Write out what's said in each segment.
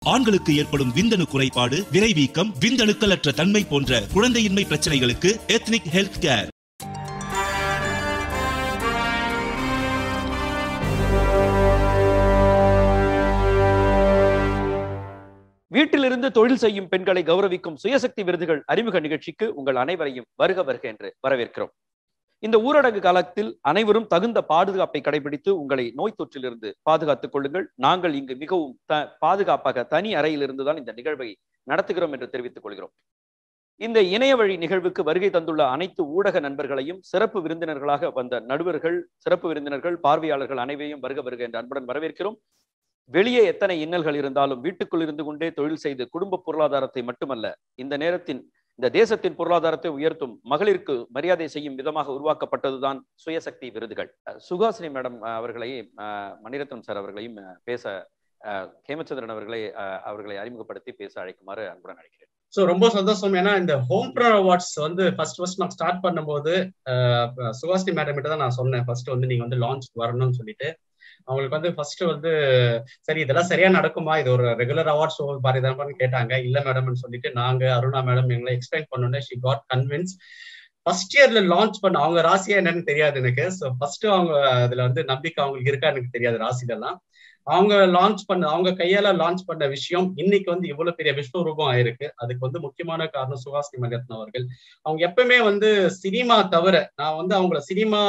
ஆண்களுக்கு ஏற்படும் விந்தணு குறைபாடு விரைவீக்கம் விந்தணுக்களற்ற தன்மை போன்ற குழந்தையின்மை பிரச்சனைகளுக்கு எத்னிக் ஹெல்த் கேர் வீட்டிலிருந்து தொழில் செய்யும் பெண்களை கௌரவிக்கும் சுயசக்தி விருதுகள் அறிமுக நிகழ்ச்சிக்கு உங்கள் அனைவரையும் வருக வருக என்று வரவேற்கிறோம் இந்த ஊரடங்கு காலத்தில் அனைவரும் தகுந்த பாதுகாப்பை கடைபிடித்து உங்களை நோய் தொற்றிலிருந்து பாதுகாத்துக் கொள்ளுங்கள் நாங்கள் இங்கு மிகவும் த பாதுகாப்பாக தனி அறையிலிருந்து தான் இந்த நிகழ்வை நடத்துகிறோம் என்று தெரிவித்துக் கொள்கிறோம் இந்த இணைய வழி நிகழ்வுக்கு வருகை தந்துள்ள அனைத்து ஊடக நண்பர்களையும் சிறப்பு விருந்தினர்களாக வந்த நடுவர்கள் சிறப்பு விருந்தினர்கள் பார்வையாளர்கள் அனைவரையும் வருக வருக என்று அன்புடன் வரவேற்கிறோம் வெளியே எத்தனை இன்னல்கள் இருந்தாலும் வீட்டுக்குள் இருந்து கொண்டே தொழில் செய்து குடும்ப பொருளாதாரத்தை மட்டுமல்ல இந்த நேரத்தின் இந்த தேசத்தின் பொருளாதாரத்தை உயர்த்தும் மகளிருக்கு மரியாதை செய்யும் விதமாக உருவாக்கப்பட்டதுதான் சுயசக்தி விருதுகள் சுகாசினி மேடம் அவர்களையும் மணிரத்னம் சார் அவர்களையும் பேச ஹேமச்சந்திரன் அவர்களை அவர்களை அறிமுகப்படுத்தி பேச அழைக்குமாறு அன்புடன் அழைக்கிறேன் ஸோ ரொம்ப சந்தோஷம் ஏன்னா இந்த ஹோம் ப்ரோ அவார்ட்ஸ் வந்து ஃபர்ஸ்ட் ஃபர்ஸ்ட் நான் ஸ்டார்ட் பண்ணும்போது சுகாசினி மேடம் கிட்ட தான் நான் சொன்னேன் ஃபர்ஸ்ட் வந்து நீங்க வந்து லான்ச் வரணும்னு சொல்லிட்டு அவங்களுக்கு வந்து ஃபர்ஸ்ட் வந்து சரி இதெல்லாம் சரியா நடக்குமா இது ஒரு ரெகுலர் அவார்ட் ஷோ மாதிரி தான் கேட்டாங்க இல்ல மேடம்னு சொல்லிட்டு நாங்க அருணா மேடம் எங்களை எக்ஸ்பிளைன் பண்ணோன்னே ஷி காட் கன்வின்ஸ் ஃபர்ஸ்ட் இயர்ல லான்ச் பண்ண அவங்க ராசியா என்னன்னு தெரியாது எனக்கு ஸோ ஃபர்ஸ்ட் அவங்க அதுல வந்து நம்பிக்கை அவங்களுக்கு இருக்கா எனக்கு தெரியாது ராசிலெல்லாம் அவங்க லான்ச் பண்ண அவங்க கையால லான்ச் பண்ண விஷயம் இன்னைக்கு வந்து இவ்வளவு பெரிய விஸ்வரூபம் ஆயிருக்கு அதுக்கு வந்து முக்கியமான காரணம் சுஹாசினி மணிரத்னம் அவர்கள் அவங்க எப்பவுமே வந்து சினிமா தவிர நான் வந்து அவங்கள சினிமா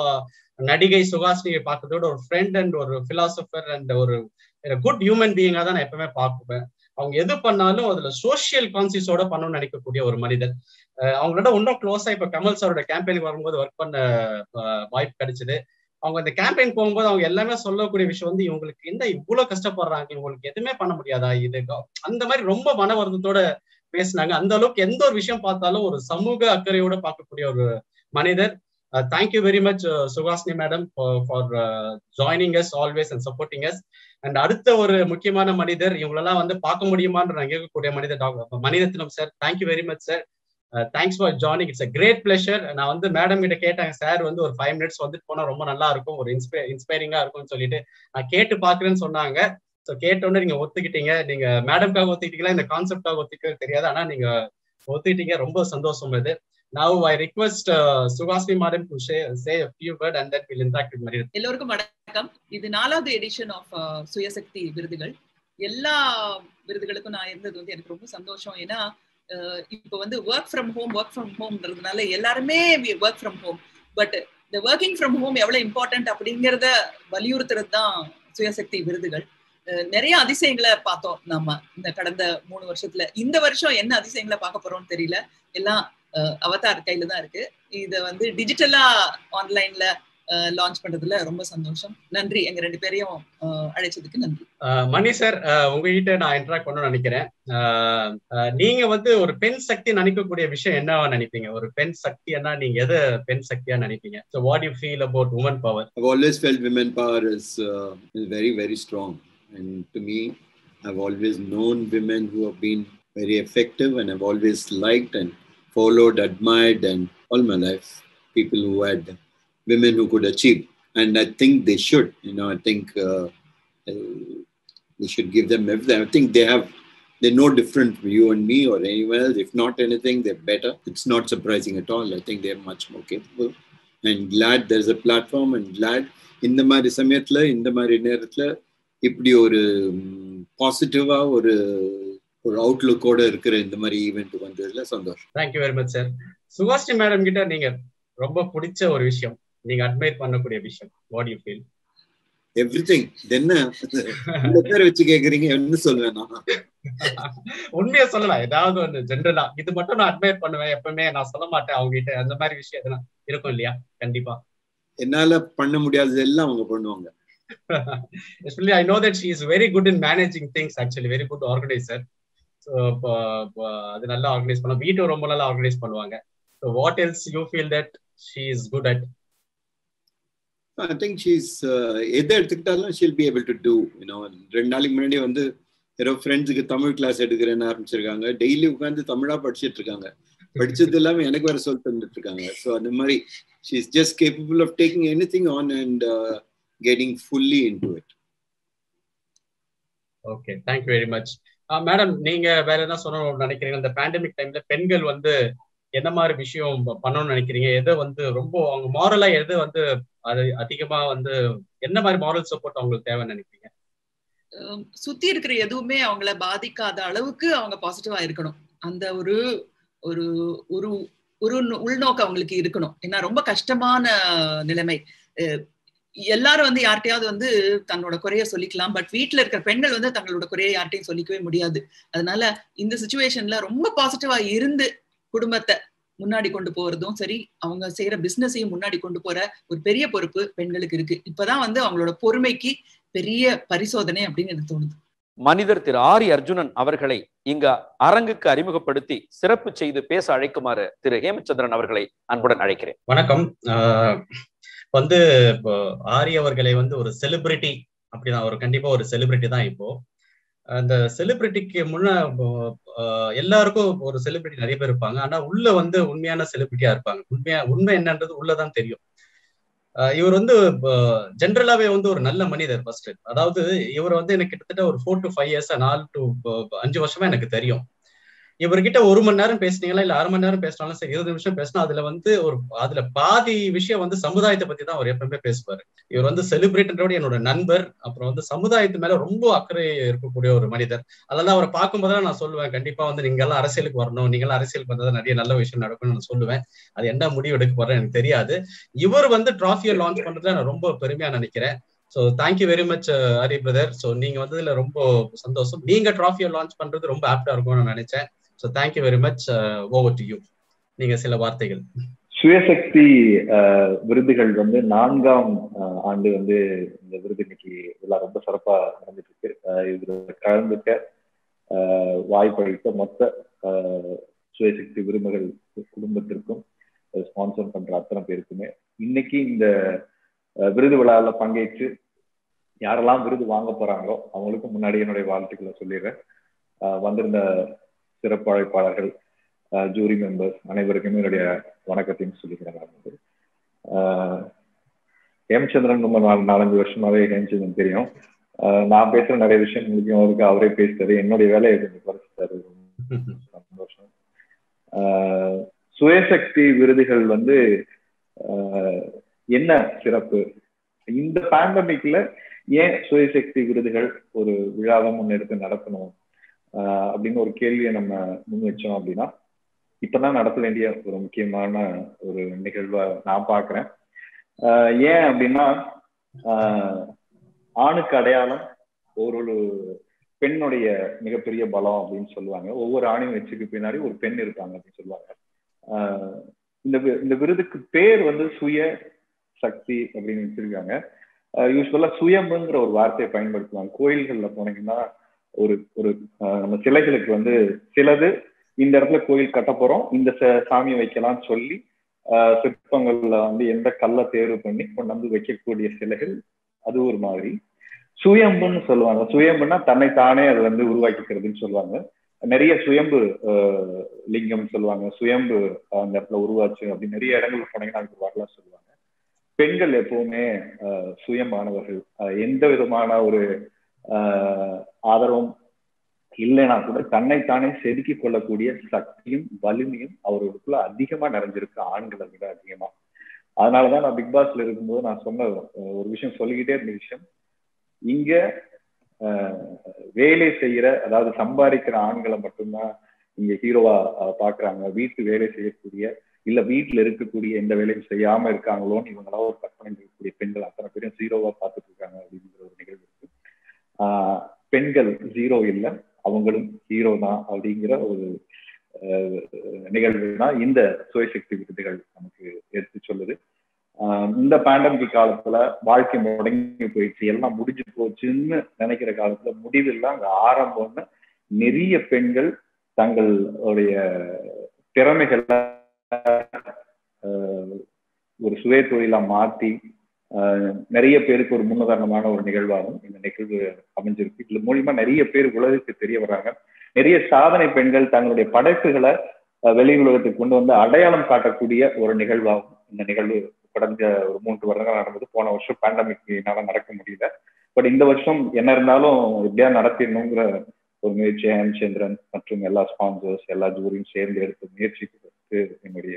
நடிகை சுகாசினியை பார்க்கறதோட ஒரு ஃப்ரெண்ட் அண்ட் ஒரு பிலாசபர் அண்ட் ஒரு குட் ஹியூமன் பீயிங்கா தான் நான் எப்பவுமே பார்ப்பேன் அவங்க எது பண்ணாலும் அதுல சோசியல் கான்சியஸோட பண்ணணும்னு நினைக்கக்கூடிய ஒரு மனிதர் அவங்களோட இன்னும் க்ளோஸா இப்ப கமல் சாரோட கேம்பெயின் வரும்போது ஒர்க் பண்ண வாய்ப்பு கிடைச்சது அவங்க இந்த கேம்பெயின் போகும்போது அவங்க எல்லாமே சொல்லக்கூடிய விஷயம் வந்து இவங்களுக்கு என்ன இவ்வளவு கஷ்டப்படுறாங்க இவங்களுக்கு எதுவுமே பண்ண முடியாதா இது அந்த மாதிரி ரொம்ப மன வருத்தத்தோட பேசினாங்க அந்த அளவுக்கு எந்த ஒரு விஷயம் பார்த்தாலும் ஒரு சமூக அக்கறையோட பார்க்கக்கூடிய ஒரு மனிதர் thank you very much Suhasini madam for joining us always and supporting us and அடுத்த ஒரு முக்கியமான மனிதர் இவங்களெல்லாம் வந்து பார்க்க முடியுமான்னு நான் கேட்கக்கூடிய மனிதர் doctor Maniratnam sir thank you very much sir thanks for joining it's a great pleasure நான் வந்து மேடம் கிட்ட கேட்டாங்க சார் வந்து ஒரு ஃபைவ் மினிட்ஸ் வந்துட்டு போனா ரொம்ப நல்லா இருக்கும் ஒரு இன்ஸ்பை இன்ஸ்பைரிங்கா இருக்கும்னு சொல்லிட்டு நான் கேட்டு பாக்குறேன்னு சொன்னாங்க ஸோ கேட்டோன்னே நீங்க ஒத்துக்கிட்டீங்க நீங்க மேடம்காக ஒத்துக்கிட்டீங்களா இந்த கான்செப்டாக ஒத்துக்க தெரியாது ஆனா நீங்க ஒத்துக்கிட்டீங்க ரொம்ப சந்தோஷம் இது Now I request uh, Sugasmi Madam to say, say a few words and then we'll interact with Maria. எல்லோருக்கும் வணக்கம் இது நாலாவது எடிஷன் ஆஃப் சுயசக்தி விருதுகள் எல்லா விருதுகளுக்கும் நான் இருந்தது வந்து எனக்கு ரொம்ப சந்தோஷம் ஏன்னா இப்போ வந்து work from home work from ஹோம்ன்றதுனால எல்லாருமே ஒர்க் ஃப்ரம் ஹோம் பட் இந்த ஒர்க்கிங் ஃப்ரம் ஹோம் எவ்வளவு இம்பார்ட்டன்ட் அப்படிங்கிறத வலியுறுத்துறது தான் சுயசக்தி விருதுகள் நிறைய அதிசயங்களை பார்த்தோம் நம்ம இந்த கடந்த மூணு வருஷத்துல இந்த வருஷம் என்ன அதிசயங்களை பார்க்க போறோம்னு தெரியல எல்லாம் அவதார் கையில தான் இருக்கு இத வந்து டிஜிட்டலா ஆன்லைன்ல லான்ச் பண்றதுல ரொம்ப சந்தோஷம் நன்றி எங்க ரெண்டு பேரையும் அழைச்சதுக்கு நன்றி மணி சார் உங்ககிட்ட நான் இன்டராக்ட் பண்ணணும்னு நினைக்கிறேன் நீங்க வந்து ஒரு பெண் சக்தி நினைக்கக்கூடிய விஷயம் என்னவா நினைப்பீங்க ஒரு பெண் சக்தினா நீங்க எதை பெண் சக்தியா நினைப்பீங்க so what you feel about women power I've always felt women power is, uh, is very, very strong. And to me, I've always known women who have been very effective and I've always liked and followed, admired, and all my life, people who had women who could achieve. And I think they should, you know, I think uh, we should give them everything. I think they have, they're no different from you and me or anyone else. If not anything, they're better. It's not surprising at all. I think they're much more capable. And glad there's a platform and glad இந்த மாதிரி சமயத்துல இந்த மாதிரி நேரத்துல இப்படி ஒரு பாசிட்டிவா ஒரு ஒரு அவுட்லுக்கோட இருக்கிற இந்த மாதிரி ஈவெண்ட் வந்ததுல சந்தோஷம் தேங்க்யூ வெரி மச் சார் சுகாஷ்டி மேடம் கிட்ட நீங்க ரொம்ப பிடிச்ச ஒரு விஷயம் நீங்க அட்மைர் பண்ணக்கூடிய விஷயம் what you feel everything என்ன இந்த பேர் வச்சு கேக்குறீங்க என்ன சொல்லுவேன் நான் உண்மையா சொல்லலாம் ஏதாவது ஒன்று ஜென்ரலா இது மட்டும் நான் அட்மைர் பண்ணுவேன் எப்பவுமே நான் சொல்ல மாட்டேன் அவங்க கிட்ட அந்த மாதிரி விஷயம் எதுனா இருக்கும் இல்லையா கண்டிப்பா என்னால பண்ண முடியாதது எல்லாம் அவங்க பண்ணுவாங்க especially i know that she is very good in managing things actually very good organizer so அது நல்லா ஆர்கனைஸ் பண்ணுவாங்க வீட்டும் ரொம்ப நல்லா ஆர்கனைஸ் பண்ணுவாங்க so what else you feel that she is good at I think she's எதை எடுத்துக்கிட்டாலும் she'll be able to do you know ரெண்டு நாளைக்கு முன்னாடி வந்து யாரோ ஃப்ரெண்ட்ஸுக்கு தமிழ் கிளாஸ் எடுக்கிறேன்னு ஆரம்பிச்சிருக்காங்க டெய்லி உட்காந்து தமிழா படிச்சுட்டு இருக்காங்க படிச்சது இல்லாம எனக்கு வேற சொல்லி தந்துட்டு இருக்காங்க ஸோ அந்த மாதிரி she is just capable of taking anything on and getting fully into it okay thank you very much madam நீங்க வேற என்ன சொல்லணும்னு நினைக்கிறீங்க இந்த பேண்டமிக் டைம்ல பெண்கள் வந்து என்ன மாதிரி விஷயம் பண்ணணும்னு நினைக்கிறீங்க எதை வந்து ரொம்ப அவங்க மாரலா எது வந்து அது அதிகமா வந்து என்ன மாதிரி மாரல் சப்போர்ட் அவங்களுக்கு தேவைன்னு நினைக்கிறீங்க சுத்தி இருக்கிற எதுவுமே அவங்கள பாதிக்காத அளவுக்கு அவங்க பாசிட்டிவா இருக்கணும் அந்த ஒரு ஒரு ஒரு ஒரு உள்நோக்கம் அவங்களுக்கு இருக்கணும் ஏன்னா ரொம்ப கஷ்டமான நிலைமை எல்லாரும் வந்து யார்கிட்டயாவது வந்து தன்னோட குறைய சொல்லிக்கலாம் பட் வீட்டுல இருக்கிற பெண்கள் வந்து தங்களோட குறைய யார்ட்டையும் சொல்லிக்கவே முடியாது அதனால இந்த சுச்சுவேஷன்ல ரொம்ப பாசிட்டிவா இருந்து குடும்பத்தை முன்னாடி கொண்டு போறதும் சரி அவங்க செய்யற பிசினஸையும் முன்னாடி கொண்டு போற ஒரு பெரிய பொறுப்பு பெண்களுக்கு இருக்கு இப்பதான் வந்து அவங்களோட பொறுமைக்கு பெரிய பரிசோதனை அப்படின்னு எனக்கு தோணுது மனிதர் திரு ஆரி அர்ஜுனன் அவர்களை இங்க அரங்குக்கு அறிமுகப்படுத்தி சிறப்பு செய்து பேச அழைக்குமாறு திரு ஹேமச்சந்திரன் அவர்களை அன்புடன் அழைக்கிறேன் வணக்கம் வந்து இப்போ ஆரி அவர்களை வந்து ஒரு செலிபிரிட்டி அப்படிதான் ஒரு கண்டிப்பா ஒரு செலிபிரிட்டி தான் இப்போ அந்த செலிபிரிட்டிக்கு முன்ன எல்லாருக்கும் ஒரு செலிபிரிட்டி நிறைய பேர் இருப்பாங்க ஆனா உள்ள வந்து உண்மையான செலிபிரிட்டியா இருப்பாங்க உண்மையா உண்மை என்னன்றது உள்ளதான் தெரியும் இவர் வந்து ஜென்ரலாவே வந்து ஒரு நல்ல மனிதர் ஃபர்ஸ்ட் அதாவது இவர் வந்து எனக்கு கிட்டத்தட்ட ஒரு ஃபோர் டு ஃபைவ் இயர்ஸ் நாலு டு அஞ்சு வருஷமா எனக்கு தெரியும் இவர்கிட்ட ஒரு மணி நேரம் பேசுனீங்களா இல்ல அரை மணி நேரம் பேசினாலும் சரி இருபது நிமிஷம் பேசினா அதுல வந்து ஒரு அதுல பாதி விஷயம் வந்து சமுதாயத்தை பத்தி தான் அவர் எப்பவுமே பேசுவாரு இவர் வந்து செலிபிரேட்டரோட என்னோட நண்பர் அப்புறம் வந்து சமுதாயத்து மேல ரொம்ப அக்கறை இருக்கக்கூடிய ஒரு மனிதர் அதெல்லாம் அவரை பார்க்கும்போது நான் சொல்லுவேன் கண்டிப்பா வந்து நீங்க எல்லாம் அரசியலுக்கு வரணும் நீங்க எல்லாம் அரசியலுக்கு வந்தா நிறைய நல்ல விஷயம் நடக்கும்னு நான் சொல்லுவேன் அது என்ன முடிவு எடுக்க போறேன் எனக்கு தெரியாது இவர் வந்து டிராஃபியை லான்ச் பண்றதுல நான் ரொம்ப பெருமையா நினைக்கிறேன் so thank you very much Hari brother so நீங்க வந்ததுல ரொம்ப சந்தோஷம் நீங்க டிராஃபியை லான்ச் பண்றது ரொம்ப ஆப்டா இருக்கும்னு நான் நினைச்சேன் so thank you very much over to you நீங்க சில வார்த்தைகள் சுயசக்தி விருதுகள் வந்து நான்காம் ஆண்டு வந்து இந்த விருது இன்னைக்கு இதெல்லாம் ரொம்ப சிறப்பா நடந்துட்டு இருக்கு இதுல கலந்துக்க வாய்ப்பளித்த மொத்த சுயசக்தி விருதுகள் குடும்பத்திற்கும் ஸ்பான்சர் பண்ற அத்தனை பேருக்குமே இன்னைக்கு இந்த விருது விழாவில் பங்கேற்று யாரெல்லாம் விருது வாங்க போறாங்களோ அவங்களுக்கு முன்னாடி என்னுடைய வாழ்த்துக்களை சொல்லிடுறேன் வந்திருந்த சிறப்பு அழைப்பாளர்கள் ஜூரி மெம்பர்ஸ் அனைவருக்குமே என்னுடைய வணக்கத்தையும் சொல்லிக்கிறேன் ஹேமச்சந்திரன் ரொம்ப நாலஞ்சு வருஷமாவே ஹேமச்சந்திரன் தெரியும் நான் பேசுற நிறைய விஷயம் முடிக்கும் அவருக்கு அவரே பேசுறாரு என்னுடைய வேலையை கொஞ்சம் குறைச்சிட்டாரு சந்தோஷம் சுயசக்தி விருதுகள் வந்து என்ன சிறப்பு இந்த பேண்டமிக்ல ஏன் சுயசக்தி விருதுகள் ஒரு விழாவை முன்னெடுத்து நடத்தணும் அப்படின்னு ஒரு கேள்வியை நம்ம முன் வச்சோம் அப்படின்னா இப்பதான் நடத்த வேண்டிய ஒரு முக்கியமான ஒரு நிகழ்வா நான் பாக்குறேன் ஏன் அப்படின்னா ஆணுக்கு அடையாளம் ஒரு பெண்ணுடைய மிகப்பெரிய பலம் அப்படின்னு சொல்லுவாங்க ஒவ்வொரு ஆணையும் வச்சுக்கு பின்னாடி ஒரு பெண் இருப்பாங்க அப்படின்னு சொல்லுவாங்க இந்த இந்த விருதுக்கு பேர் வந்து சுய சக்தி அப்படின்னு வச்சிருக்காங்க யூஸ்வலா சுயம்புங்கிற ஒரு வார்த்தையை பயன்படுத்துவாங்க கோயில்கள்ல போனீங்கன்னா ஒரு ஒரு நம்ம சிலைகளுக்கு வந்து சிலது இந்த இடத்துல கோயில் கட்ட போறோம் இந்த சாமியை வைக்கலாம்னு சொல்லி சிற்பங்கள்ல வந்து எந்த கல்லை தேர்வு பண்ணி கொண்டு வந்து வைக்கக்கூடிய சிலைகள் அது ஒரு மாதிரி சுயம்புன்னு சொல்லுவாங்க சுயம்புன்னா தன்னை தானே அது வந்து உருவாக்கிக்கிறதுன்னு சொல்லுவாங்க நிறைய சுயம்பு லிங்கம் சொல்லுவாங்க சுயம்பு அந்த இடத்துல உருவாச்சு அப்படி நிறைய இடங்கள் போனீங்கன்னா அதுக்கு வரலாம் சொல்லுவாங்க பெண்கள் எப்பவுமே சுயமானவர்கள் எந்த விதமான ஒரு ஆதரவும் இல்லைன்னா கூட தன்னைத்தானே செதுக்கி கொள்ளக்கூடிய சக்தியும் வலிமையும் அவர்களுக்குள்ள அதிகமா நிறைஞ்சிருக்கு ஆண்களை விட அதிகமா அதனாலதான் நான் பிக் பாஸ்ல இருக்கும்போது நான் சொன்ன ஒரு விஷயம் சொல்லிக்கிட்டே இருந்த விஷயம் இங்க வேலை செய்யற அதாவது சம்பாதிக்கிற ஆண்களை மட்டும்தான் இங்க ஹீரோவா பாக்குறாங்க வீட்டு வேலை செய்யக்கூடிய இல்ல வீட்டுல இருக்கக்கூடிய எந்த வேலையும் செய்யாம இருக்காங்களோன்னு இவங்களா ஒரு கற்பனை இருக்கக்கூடிய பெண்கள் அத்தனை பேரும் ஜீரோவா பார்த்துட்டு இருக்காங்க அப்படிங்கிற ஒரு நிகழ்வு இருக்கு ஆஹ் பெண்கள் ஜீரோ இல்லை அவங்களும் ஹீரோ தான் அப்படிங்கிற ஒரு நிகழ்வு தான் இந்த சுயசக்தி விருதுகள் நமக்கு எடுத்து சொல்லுது இந்த பேண்டமிக் காலத்துல வாழ்க்கை முடங்கி போயிடுச்சு எல்லாம் முடிஞ்சு போச்சுன்னு நினைக்கிற காலத்துல முடிவில் அங்க ஆரம்பம்னு நிறைய பெண்கள் தங்களுடைய திறமைகளை ஒரு சுய தொழிலா மாத்தி நிறைய பேருக்கு ஒரு முன்னுதாரணமான ஒரு நிகழ்வாகும் இந்த நிகழ்வு அமைஞ்சிருக்கு இதுல மூலியமா நிறைய பேர் உலகத்துக்கு தெரிய வர்றாங்க நிறைய சாதனை பெண்கள் தங்களுடைய படைப்புகளை வெளி உலகத்துக்கு கொண்டு வந்து அடையாளம் காட்டக்கூடிய ஒரு நிகழ்வாகும் இந்த நிகழ்வு கடந்த ஒரு மூன்று வருடங்கள் நடந்தது போன வருஷம் பேண்டமிக்னால நடக்க முடியல பட் இந்த வருஷம் என்ன இருந்தாலும் எப்படியா நடத்திடணுங்கிற ஒரு முயற்சி ஹேமச்சந்திரன் மற்றும் எல்லா ஸ்பான்சர்ஸ் எல்லா ஜூரியும் சேர்ந்து எடுத்த முயற்சிக்கு என்னுடைய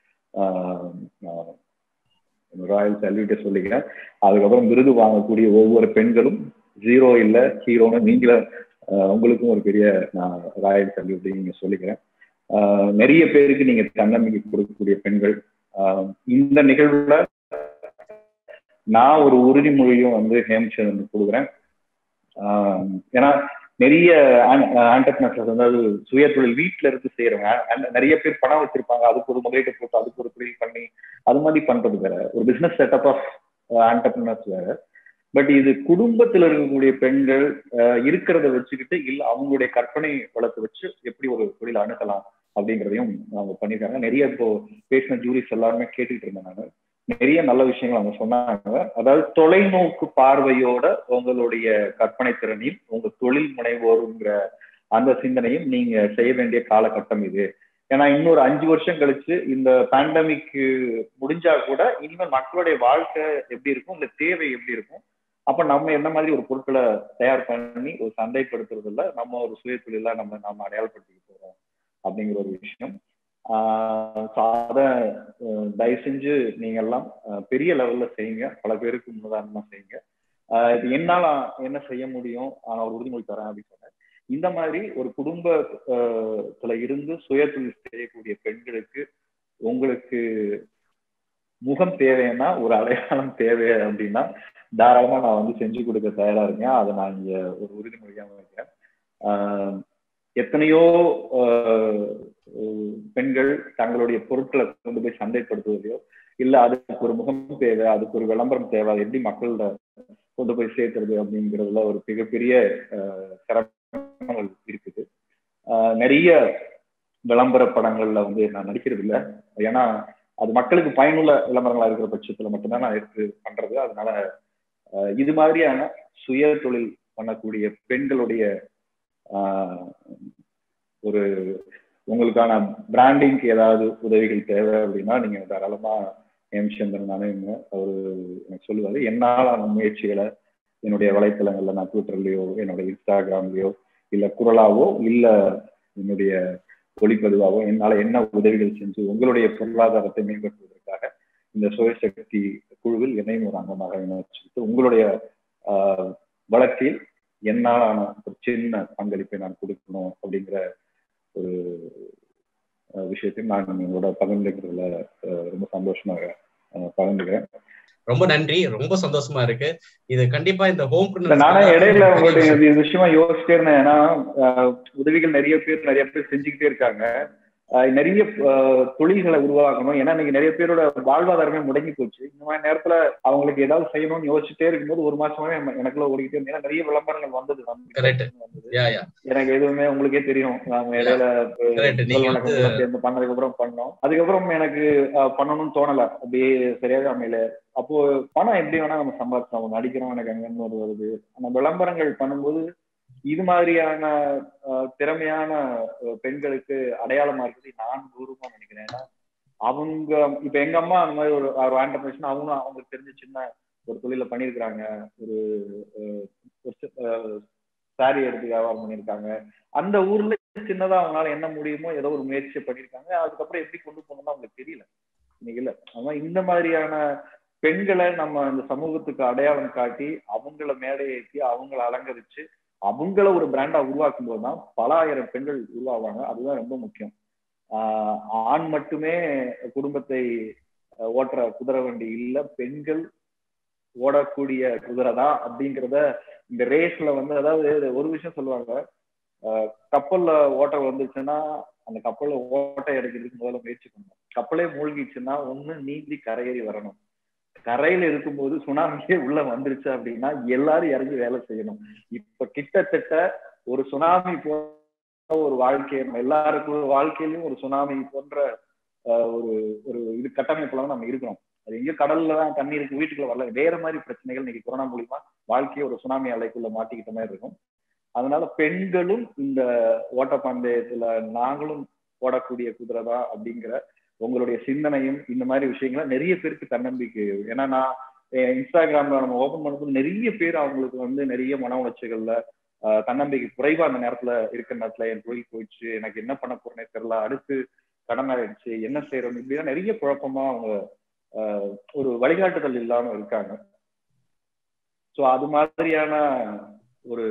ராயல் சல்யூட்டை சொல்லிக்கிறேன் அதுக்கப்புறம் விருது வாங்கக்கூடிய ஒவ்வொரு பெண்களும் ஜீரோ இல்லை ஹீரோன்னு நீங்கள உங்களுக்கும் ஒரு பெரிய நான் ராயல் சல்யூட்டை நீங்க சொல்லிக்கிறேன் நிறைய பேருக்கு நீங்க தன்னம்பிக்கை கொடுக்கக்கூடிய பெண்கள் இந்த நிகழ்வுல நான் ஒரு உறுதிமொழியும் வந்து ஹேம்சந்திரன் கொடுக்குறேன் ஏன்னா நிறைய ஆண்டர்பிரினர்ஸ் அதாவது சுய தொழில் வீட்டுல இருந்து செய்யறவங்க நிறைய பேர் பணம் வச்சிருப்பாங்க அதுக்கு ஒரு முதலீட்டு போட்டு அதுக்கு ஒரு தொழில் பண்ணி அது மாதிரி பண்றது வேற ஒரு பிசினஸ் செட்டப் ஆஃப் ஆண்டர்பிரினர்ஸ் வேற பட் இது குடும்பத்துல இருக்கக்கூடிய பெண்கள் இருக்கிறத வச்சுக்கிட்டு இல்ல அவங்களுடைய கற்பனை வளத்தை வச்சு எப்படி ஒரு தொழில் அணுகலாம் அப்படிங்கிறதையும் அவங்க பண்ணிருக்காங்க நிறைய இப்போ பேசின ஜூரிஸ் எல்லாருமே கேட்டுக்கிட்டு இருந்தேன் நான் நிறைய நல்ல விஷயங்கள் அவங்க சொன்னாங்க அதாவது தொலைநோக்கு பார்வையோட உங்களுடைய கற்பனை திறனையும் உங்க தொழில் முனைவோருங்கிற அந்த சிந்தனையும் நீங்க செய்ய வேண்டிய காலகட்டம் இது ஏன்னா இன்னொரு அஞ்சு வருஷம் கழிச்சு இந்த பேண்டமிக் முடிஞ்சா கூட இனிமேல் மக்களுடைய வாழ்க்கை எப்படி இருக்கும் இந்த தேவை எப்படி இருக்கும் அப்ப நம்ம என்ன மாதிரி ஒரு பொருட்களை தயார் பண்ணி ஒரு சந்தைப்படுத்துறதுல நம்ம ஒரு சுய தொழிலா நம்ம நம்ம அடையாளப்படுத்திக்க போறோம் அப்படிங்கிற ஒரு விஷயம் அதை தயவு செஞ்சு நீங்க எல்லாம் பெரிய லெவல்ல செய்யுங்க பல பேருக்கு முன்னுதாரணமா செய்யுங்க இது என்னால என்ன செய்ய முடியும் நான் ஒரு உறுதிமொழி தரேன் அப்படின்னு சொன்னேன் இந்த மாதிரி ஒரு குடும்பத்துல இருந்து சுய தொழில் செய்யக்கூடிய பெண்களுக்கு உங்களுக்கு முகம் தேவைன்னா ஒரு அடையாளம் தேவை அப்படின்னா தாராளமா நான் வந்து செஞ்சு கொடுக்க தயாரா இருக்கேன் அதை நான் இங்க ஒரு உறுதிமொழியாக வைக்கிறேன் எத்தனையோ பெண்கள் தங்களுடைய பொருட்களை கொண்டு போய் சந்தைப்படுத்துவதையோ இல்ல அதுக்கு ஒரு முகம் தேவை அதுக்கு ஒரு விளம்பரம் தேவை அது எப்படி மக்கள்கிட்ட கொண்டு போய் சேர்க்கிறது அப்படிங்கிறதுல ஒரு மிகப்பெரிய சிரமங்கள் இருக்குது நிறைய விளம்பர படங்கள்ல வந்து நான் நடிக்கிறது இல்லை ஏன்னா அது மக்களுக்கு பயனுள்ள விளம்பரங்களா இருக்கிற பட்சத்துல மட்டும்தான் நான் எடுத்து பண்றது அதனால இது மாதிரியான சுய தொழில் பண்ணக்கூடிய பெண்களுடைய ஒரு உங்களுக்கான பிராண்டிங்க்கு ஏதாவது உதவிகள் தேவை அப்படின்னா நீங்க தாராளமா எம் சந்திரன் நானே அவரு எனக்கு சொல்லுவாரு என்னாலான முயற்சிகளை என்னுடைய வலைத்தளங்கள்ல நான் ட்விட்டர்லயோ என்னோட இன்ஸ்டாகிராம்லயோ இல்ல குரலாவோ இல்ல என்னுடைய ஒளிப்பதிவாவோ என்னால என்ன உதவிகள் செஞ்சு உங்களுடைய பொருளாதாரத்தை மேம்படுத்துவதற்காக இந்த சுயசக்தி குழுவில் என்னையும் ஒரு அங்கமாக இணைச்சிட்டு உங்களுடைய வளர்ச்சியில் என்னாலான ஒரு சின்ன பங்களிப்பை நான் கொடுக்கணும் அப்படிங்கிற ஒரு விஷயத்தையும் நான் உங்களோட பகிர்ந்துக்கிறதுல ரொம்ப சந்தோஷமாக பகிர்ந்துக்கிறேன் ரொம்ப நன்றி ரொம்ப சந்தோஷமா இருக்கு இது கண்டிப்பா இந்த ஹோம் நானே இடையில உங்களுடைய இது விஷயமா யோசிச்சிட்டே இருந்தேன் ஏன்னா உதவிகள் நிறைய பேர் நிறைய பேர் செஞ்சுக்கிட்டே இருக்காங்க நிறைய தொழில்களை உருவாக்கணும் ஏன்னா இன்னைக்கு நிறைய பேரோட வாழ்வாதாரமே முடங்கி போச்சு இந்த மாதிரி நேரத்துல அவங்களுக்கு ஏதாவது செய்யணும்னு யோசிச்சுட்டே இருக்கும்போது ஒரு மாசமாவே எனக்குள்ள ஓடிக்கிட்டே இருந்தேன் நிறைய விளம்பரங்கள் வந்தது எனக்கு எதுவுமே உங்களுக்கே தெரியும் நாம இடையில சேர்ந்து பண்ணதுக்கு அப்புறம் பண்ணோம் அதுக்கப்புறம் எனக்கு பண்ணணும்னு தோணல அப்படியே சரியாக அமையல அப்போ பணம் எப்படி வேணா நம்ம சம்பாதிச்சோம் நடிக்கிறோம் எனக்கு அங்கன்னு ஒரு வருது அந்த விளம்பரங்கள் பண்ணும்போது இது மாதிரியான திறமையான பெண்களுக்கு அடையாளமா இருக்குது நான் தூரமா நினைக்கிறேன் ஏன்னா அவங்க இப்ப எங்க அம்மா அந்த மாதிரி ஒரு ஒரு ஆண்டர்பிரேஷன் அவங்களும் அவங்களுக்கு தெரிஞ்ச சின்ன ஒரு தொழில பண்ணிருக்கிறாங்க ஒரு சாரி எடுத்து வியாபாரம் பண்ணியிருக்காங்க அந்த ஊர்ல சின்னதா அவங்களால என்ன முடியுமோ ஏதோ ஒரு முயற்சி பண்ணிருக்காங்க அதுக்கப்புறம் எப்படி கொண்டு போகணும்னு அவங்களுக்கு தெரியல இன்னைக்கு இல்ல அதான் இந்த மாதிரியான பெண்களை நம்ம இந்த சமூகத்துக்கு அடையாளம் காட்டி அவங்கள மேடை ஏற்றி அவங்கள அலங்கரிச்சு அவங்கள ஒரு பிராண்டா உருவாக்கும் போதுதான் பல ஆயிரம் பெண்கள் உருவாவாங்க அதுதான் ரொம்ப முக்கியம் ஆஹ் ஆண் மட்டுமே குடும்பத்தை ஓட்டுற குதிரை வண்டி இல்ல பெண்கள் ஓடக்கூடிய குதிரை தான் அப்படிங்கிறத இந்த ரேஸ்ல வந்து அதாவது ஒரு விஷயம் சொல்லுவாங்க கப்பல்ல ஓட்ட வந்துச்சுன்னா அந்த கப்பல்ல ஓட்டை எடுக்கிறதுக்கு முதல்ல முயற்சி பண்ணணும் கப்பலே மூழ்கிச்சுன்னா ஒண்ணு நீந்தி கரையேறி வரணும் கரையில இருக்கும்போது சுனாமியே உள்ள வந்துருச்சு அப்படின்னா எல்லாரும் இறங்கி வேலை செய்யணும் இப்ப கிட்டத்தட்ட ஒரு சுனாமி போன்ற ஒரு வாழ்க்கையை எல்லாருக்கும் வாழ்க்கையிலும் ஒரு சுனாமி போன்ற ஒரு ஒரு இது கட்டமைப்புல நம்ம இருக்கிறோம் அது எங்க கடல்ல தான் தண்ணி இருக்கு வீட்டுக்குள்ள வரல வேற மாதிரி பிரச்சனைகள் இன்னைக்கு கொரோனா மூலியமா வாழ்க்கையை ஒரு சுனாமி அலைக்குள்ள மாட்டிக்கிட்ட மாதிரி இருக்கும் அதனால பெண்களும் இந்த ஓட்டப்பந்தயத்துல நாங்களும் ஓடக்கூடிய குதிரை தான் அப்படிங்கிற உங்களுடைய சிந்தனையும் இந்த மாதிரி விஷயங்களை நிறைய பேருக்கு தன்னம்பிக்கை ஏன்னா நான் இன்ஸ்டாகிராம்ல நம்ம ஓபன் பண்ணும்போது நிறைய பேர் அவங்களுக்கு வந்து நிறைய மன உணர்ச்சிகள்ல ஆஹ் தன்னம்பிக்கை குறைவா அந்த நேரத்துல இருக்கிற நேரத்துல என் தொழில் போயிடுச்சு எனக்கு என்ன பண்ண போறேனே தெரியல அடுத்து கடன் ஆயிடுச்சு என்ன செய்யறோம் இப்படிலாம் நிறைய குழப்பமா அவங்க ஆஹ் ஒரு வழிகாட்டுதல் இல்லாம இருக்காங்க ஸோ அது மாதிரியான ஒரு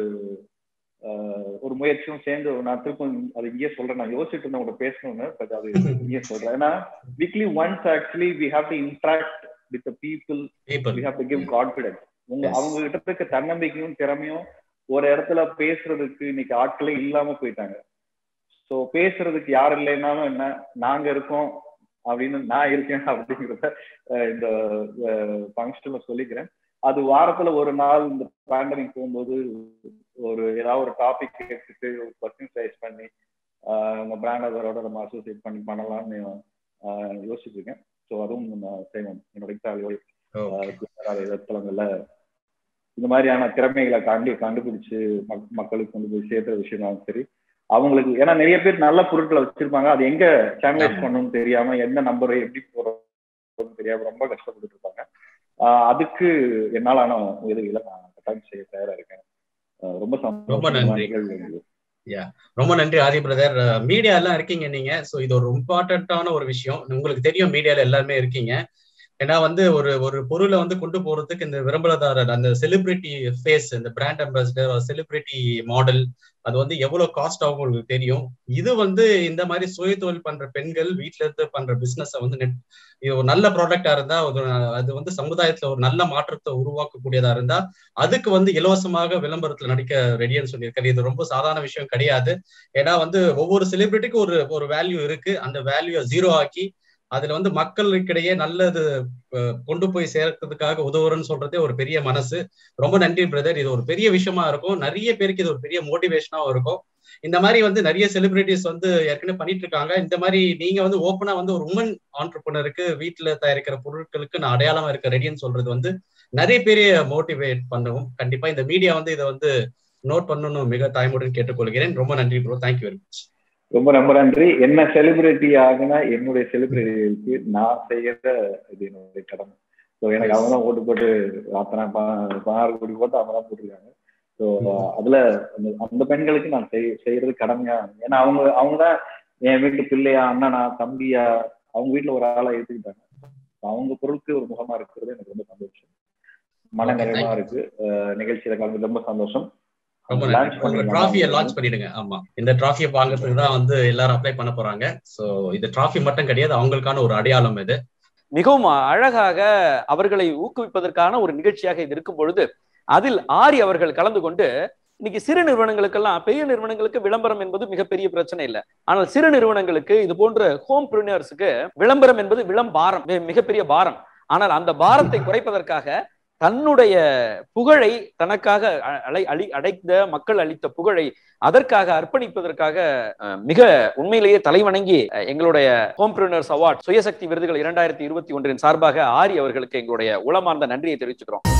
ஆஹ் ஒரு முயற்சியும் சேர்ந்து நான் திருப்பம் அது இங்கேயே சொல்றேன் நான் யோசிச்சுட்டு இருந்தேன் உங்கள்ட்ட பேசணும்னு பட் அது இங்கேயே சொல்றேன் ஏன்னா weekly once actually we have to interact with the people People. We have to give confidence உங்க Yes. அவங்க கிட்ட இருக்க தன்னம்பிக்கையும் திறமையும் ஒரு இடத்துல பேசுறதுக்கு இன்னைக்கு ஆட்களே இல்லாம போயிட்டாங்க சோ பேசுறதுக்கு யார் இல்லைன்னாலும் என்ன நாங்க இருக்கோம் அப்படின்னு நான் இருக்கேன் அப்படிங்கிறத அஹ், இந்த ஃபங்க்ஷன்ல சொல்லிக்கிறேன் அது வாரத்துல ஒரு நாள் இந்த பேண்டமிக் போகும்போது ஒரு ஏதாவது ஒரு டாபிக் கேட்டுட்டு ஒரு கொஸ்டின் ரைஸ் பண்ணி ஆஹ், உங்க பிராண்ட் அதோட நம்ம அசோசியேட் பண்ணி பண்ணலாம்னு ஆஹ், யோசிச்சுட்டு இருக்கேன் ஸோ அதுவும் நான் செய்வோம் என்னோட இத்தாலியோட தளங்கள்ல இந்த மாதிரியான திறமைகளை காண்டி கண்டுபிடிச்சு மக்- மக்களுக்கு கொண்டு போய் சேர்க்கிற விஷயம்னாலும் சரி அவங்களுக்கு ஏன்னா நிறைய பேர் நல்ல பொருட்களை வச்சிருப்பாங்க அது எங்க சேனலைஸ் ஆமா. பண்ணணும்னு தெரியாம எந்த நம்பரை எப்படி போறோம்னு தெரியாம ரொம்ப கஷ்டப்பட்டு இருப்பாங்க ஆஹ் அதுக்கு என்னாலான உதவிகளை நான் கட்டாயம் செய்ய தயாரா இருக்கேன் ஆஹ் ரொம்ப சந்தோஷம் ரொம்ப நன்றி. நிகழ்வு எங்களுக்கு. ரொம்ப நன்றி ஆதி பிரதர் மீடியா எல்லாம் இருக்கீங்க நீங்க சோ இது ஒரு இம்பார்ட்டன்டான ஒரு விஷயம் உங்களுக்கு தெரியும் மீடியால எல்லாருமே இருக்கீங்க ஏன்னா வந்து ஒரு ஒரு பொருளை வந்து கொண்டு போறதுக்கு இந்த விளம்பரதாரர் அந்த செலிபிரிட்டி ஃபேஸ் இந்த பிராண்ட் அம்பாசிடர் செலிபிரிட்டி மாடல் அது வந்து எவ்வளவு காஸ்ட் ஆகும் உங்களுக்கு தெரியும் இது வந்து இந்த மாதிரி சுய தொழில் பண்ற பெண்கள் வீட்ல இருந்து பண்ற பிசினஸ் வந்து net- இது ஒரு நல்ல ப்ராடக்டா இருந்தா அது அது வந்து சமுதாயத்துல ஒரு நல்ல மாற்றத்தை உருவாக்கக்கூடியதா இருந்தா அதுக்கு வந்து இலவசமாக விளம்பரத்துல நடிக்க ரெடின்னு சொல்லியிருக்காரு இது ரொம்ப சாதாரண விஷயம் கிடையாது ஏன்னா வந்து ஒவ்வொரு செலிபிரிட்டிக்கும் ஒரு ஒரு வேல்யூ இருக்கு அந்த வேல்யூ ஜீரோ ஆக்கி அதுல வந்து மக்களுக்கிடையே நல்லது அஹ், கொண்டு போய் சேர்க்கறதுக்காக உதவுறன்னு சொல்றதே ஒரு பெரிய மனசு ரொம்ப நன்றி பிரதர் இது ஒரு பெரிய விஷயமா இருக்கும் நிறைய பேருக்கு இது ஒரு பெரிய மோட்டிவேஷனாவும் இருக்கும் இந்த மாதிரி வந்து நிறைய செலிபிரிட்டிஸ் வந்து ஏற்கனவே பண்ணிட்டு இருக்காங்க இந்த மாதிரி நீங்க வந்து ஓப்பனா வந்து ஒரு உமன் ஆண்டர்பனருக்கு வீட்டுல தயாரிக்கிற பொருட்களுக்கு நான் அடையாளமா இருக்க ரெடின்னு சொல்றது வந்து நிறைய பேரை மோட்டிவேட் பண்ணவும் கண்டிப்பா இந்த மீடியா வந்து இதை வந்து நோட் பண்ணணும் மிக தாய்மையுடன் கேட்டுக்கொள்கிறேன் ரொம்ப நன்றி ப்ரோ தேங்க்யூ வெரி மச் ரொம்ப ரொம்ப நன்றி என்ன செலிபிரிட்டி ஆகுனா என்னுடைய செலிபிரிட்டிக்கு நான் செய்யற இது என்னுடைய கடமை ஸோ எனக்கு அவங்க தான் ஓட்டு போட்டு அத்தனை ப- பதினாறு கோடி போட்டு அவங்க தான் போட்டிருக்காங்க ஸோ அதுல அந்த- அந்த பெண்களுக்கு நான் செய் செய்யறது கடமையா ஏன்னா அவங்க அவங்க தான் என் வீட்டு பிள்ளையா அண்ணனா தம்பியா அவங்க வீட்டுல ஒரு ஆளா எடுத்துக்கிட்டாங்க அவங்க பொருளுக்கு ஒரு முகமா இருக்கிறது எனக்கு ரொம்ப சந்தோஷம் மன Okay, நிறைவா thank you. இருக்கு அஹ் நிகழ்ச்சியில கலந்து ரொம்ப சந்தோஷம் ரொம்ப Launch நன்றி உங்க பண்ணீங்க. டிராஃபியை லான்ச் பண்ணிடுங்க ஆமா இந்த டிராஃபியை வாங்குறதுக்கு தான் வந்து எல்லாரும் அப்ளை பண்ண போறாங்க சோ இது டிராஃபி மட்டும் கிடையாது அவங்களுக்கான ஒரு அடையாளம் இது மிகவும் அழகாக அவர்களை ஊக்குவிப்பதற்கான ஒரு நிகழ்ச்சியாக இது இருக்கும் பொழுது அதில் ஆரி அவர்கள் கலந்து கொண்டு இன்னைக்கு சிறு நிறுவனங்களுக்கெல்லாம் பெரிய நிறுவனங்களுக்கு விளம்பரம் என்பது மிகப்பெரிய பிரச்சனை இல்லை ஆனால் சிறு நிறுவனங்களுக்கு இது போன்ற ஹோம் ப்ரினியர்ஸுக்கு விளம்பரம் என்பது விளம்பாரம் மி- மிகப்பெரிய பாரம் ஆனால் அந்த பாரத்தை குறைப்பதற்காக தன்னுடைய புகழை தனக்காக அ- அலை அழி அடைந்த மக்கள் அளித்த புகழை அதற்காக அர்ப்பணிப்பதற்காக அஹ், மிக உண்மையிலேயே தலைவணங்கி அஹ், எங்களுடைய ஹோம் ப்ரினர்ஸ் அவார்ட் சுயசக்தி விருதுகள் இரண்டாயிரத்தி இருபத்தி ஒன்றின் சார்பாக ஆரி அவர்களுக்கு எங்களுடைய உளமார்ந்த நன்றியை தெரிவிச்சுக்கிறோம்